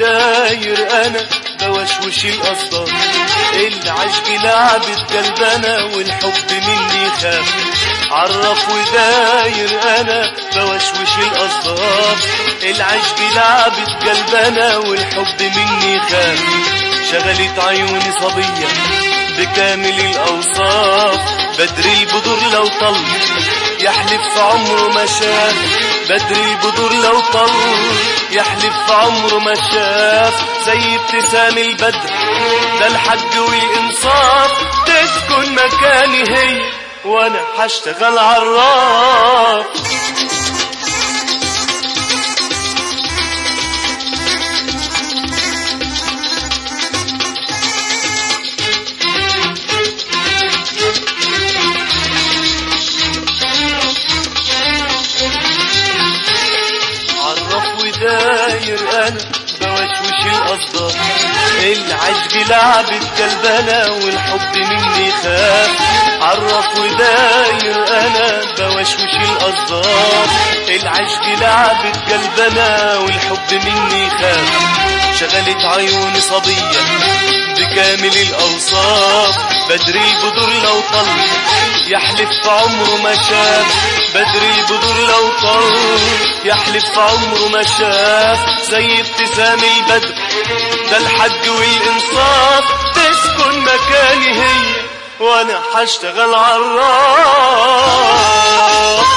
وداير انا بوشوش القصدار العشق لعبت قلبنا والحب مني خاف عرف وداير انا بوشوش القصدار العشق لعبت قلبنا والحب مني خاف شغلت عيوني صبية بكامل الأوصاف بدر البدور لو طل يحلف في عمره ما شاف بدر البدور لو طل يحلف في عمره ما شاف زي ابتسام البدر ده الحج والإنصاف تسكن مكاني هي وأنا هشتغل عراف عرف وداير انا بوشوش القصدار العشق لعبت قلبنا والحب مني خاف عرف وداير انا بوشوش القصدار العشق لعبت قلبنا والحب مني خاف شغلت عيوني صبية بكامل الأوصاف بدر البدور لو طل يحلف في عمره ما شاف بدر البدور لو طل يحلف في عمره ما شاف زي ابتسام البدر ده الحج والإنصاف تسكن مكاني هي وأنا هشتغل عراف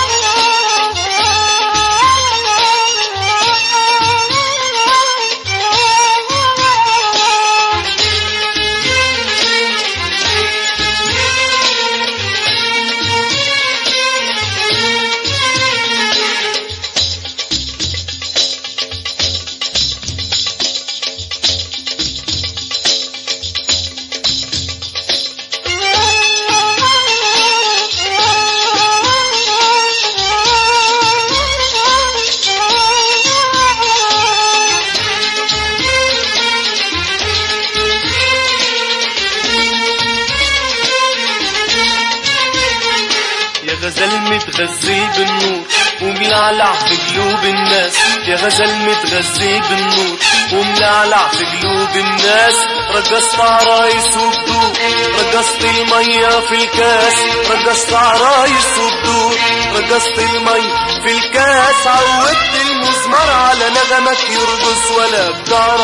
يا غزل متغذي بالنور وملعلع في قلوب الناس يا غزل متغذي بالنور وملعلع في قلوب الناس رقصت عرايس وبدور رقصت المية في الكاس رقصت عرايس وبدور رقصت المي في الكاس عودت المزمر على نغمك يرقص ولا بتاع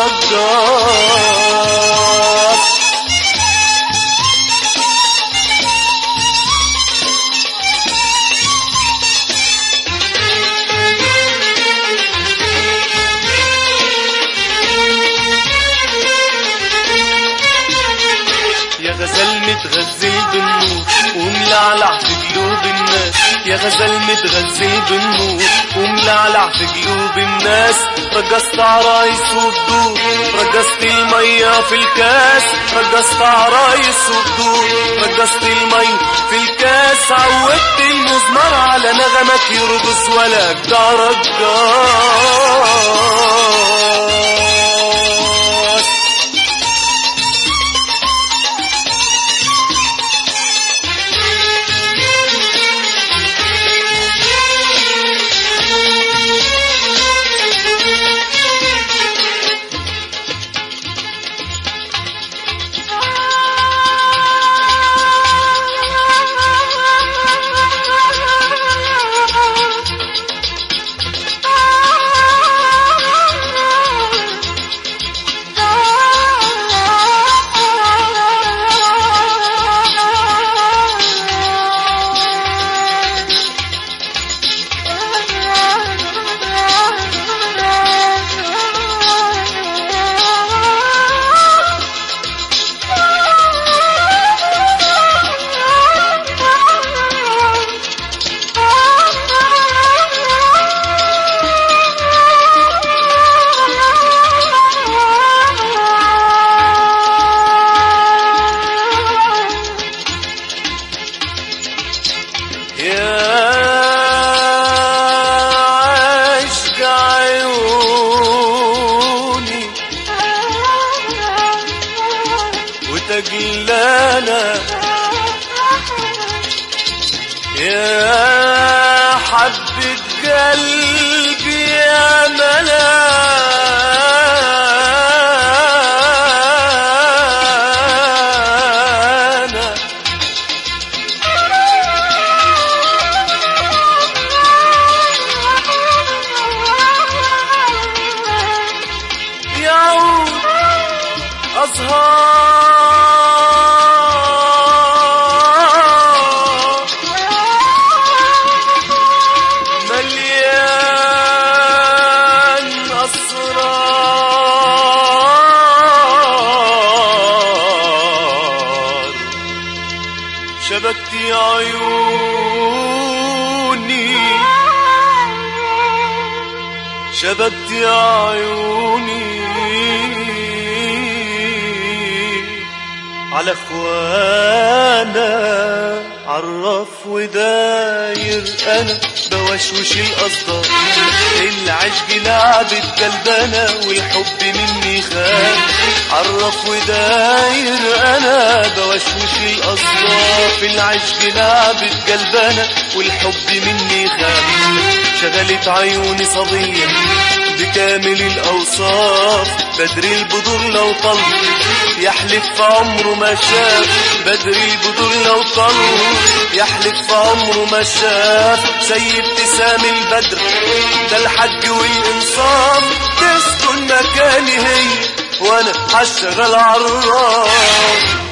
رقاص يا غزل متغزل بالنور وملعلع في قلوب الناس يا غزل متغزل بالنور وملعلع في قلوب الناس رقصت عرايس وبدور رقصت المية في الكاس رقصت عرايس وبدور رقصت المي في الكاس عودت المزمر على نغمك يرقص ولا بتاع رقاص يا عشق عيوني وتجلانا يا حبة قلبي يا ملاك شبكتي عيوني شبكتي عيوني على اخوانا عرف وداير انا بوشوش القصدار العشق لعبة قلبنا والحب مني خان عرف وداير انا بوشوش القصدار في العشق لعبة قلبنا والحب مني خان شغلت عيوني صبية بكامل الأوصاف بدر البدور لو طل يحلف في عمره ما شاف بدر البدور لو طل يحلف في عمره ما شاف زي ابتسام البدر ده الحج والإنصاف تسكن مكاني هي وأنا هشتغل عراف